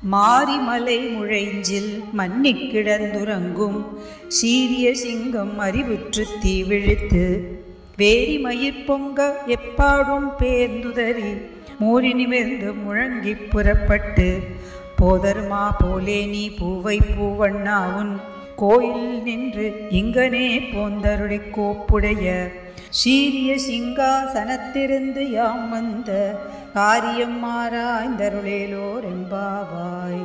மாரிமலை முழைஞ்சில் மன்னிக் கிடந்துறங்கும் சீரிய சிங்கம் அறிவுற்று தீ விழித்து வேரி மயிர் பொங்க எப்பாடும் பேர்ந்துதறி மூறி நிமிர்ந்து முழங்கிப் புறப்பட்டு போதருமா போலே நீ பூவை பூவண்ணாவுன் கோயில் நின்று இங்கனே போந்தருளை கோப்புடைய சீரிய சிங்காசனத்திருந்து யாம் வந்த காரியம் மாறாய்ந்தருளேலோர் எம்பாவாய்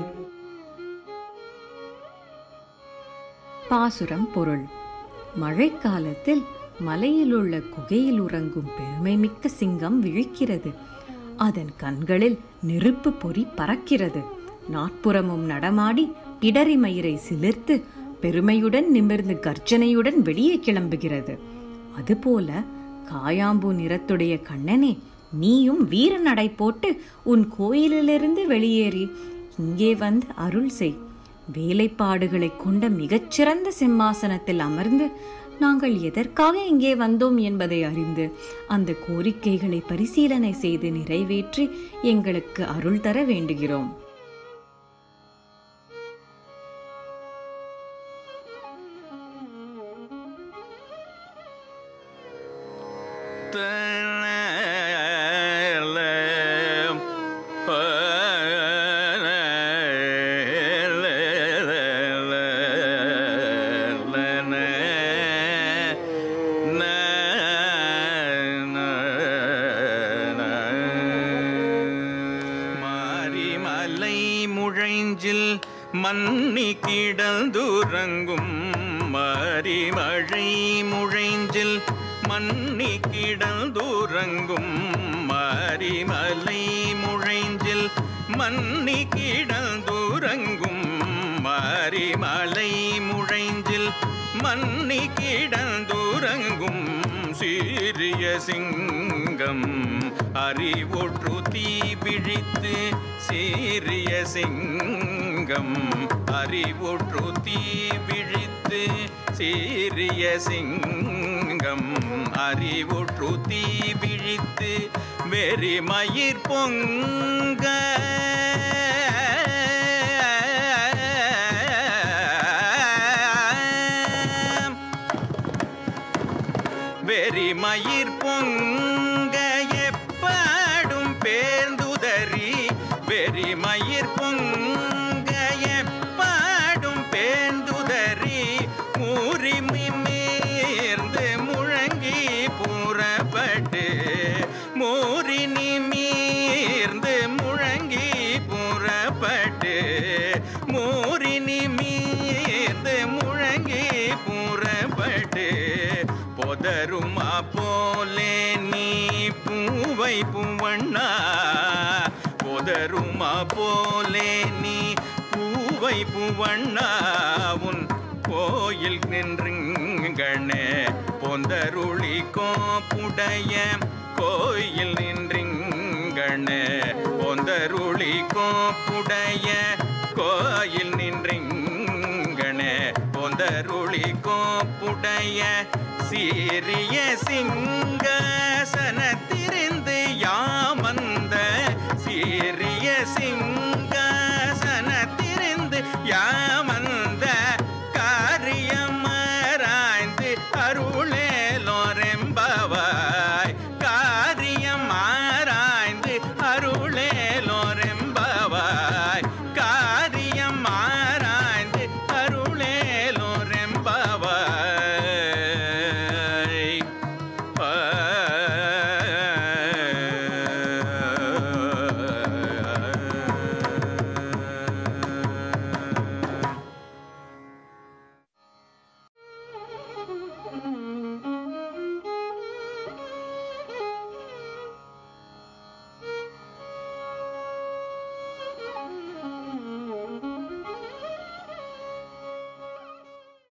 பாசுரம் பொருள் மழைக்காலத்தில் மலையிலுள்ள குகையில் உறங்கும் பெருமைமிக்க சிங்கம் விழிக்கிறது அதன் கண்களில் நெருப்பு பொறி பறக்கிறது நாட்புறமும் நடமாடி பிடரி மயிரை சிலிர்த்து பெருமையுடன் நிமிர்ந்து கர்ஜனையுடன் வெளியே கிளம்புகிறது அதுபோல காயாம்பூ நிறத்துடைய கண்ணனே நீயும் வீர நடை போட்டு உன் கோயிலிலிருந்து வெளியேறி இங்கே வந்து அருள் செய் வேலைப்பாடுகளை கொண்ட மிகச்சிறந்த சிம்மாசனத்தில் அமர்ந்து நாங்கள் எதற்காக இங்கே வந்தோம் என்பதை அறிந்து அந்த கோரிக்கைகளை பரிசீலனை செய்து நிறைவேற்றி எங்களுக்கு அருள் தர வேண்டுகிறோம் மாரிமலை முழைஞ்சில் மன்னி கிடந்துறங்கும் மாரிமழை முழைஞ்சில் மன்னி கிடந்துறங்கும் மாரிமலை முழைஞ்சில் மன்னி கிடந்துறங்கும் மாரிமலை முழைஞ்சில் மன்னி கிடந்துறங்கும் சீரிய சிங்கம் அறிவொற்று தீ பிழித்து சீரிய சிங்கம் அறிவொற்று தீ பிழித்து சீரிய சிங்கம் அறிவொற்று தீ பிழித்து வெறி மயிர் பொங்க வெறி மயிர் பொங்க எப்பாடும் பேர்ந்துதறி வெறி மயிர் பொங்க எப்பாடும் பேர்ந்துதறி மூரிமை மேர்ந்து முழங்கி புறப்பட்டு மூரினி மீர்ந்து முழங்கி புறப்பட்டு மூரினி மீர்ந்து முழங்கி புறப்பட்டு பொதருமா போலே நீ பூவை பூவண்ணா பொதருமா போலே நீ பூவை பூவண்ணா உன் கோயில் நின்றுங்கண்ணே பொந்தருளி கோப்புடைய கோயில் நின்றுங்கண்ணே பொந்தருளி கோப்புடைய கோயில் நின்றுங்கண்ணே பொந்தருளி கோப்புடைய சீரிய சிங்காசனத்தில்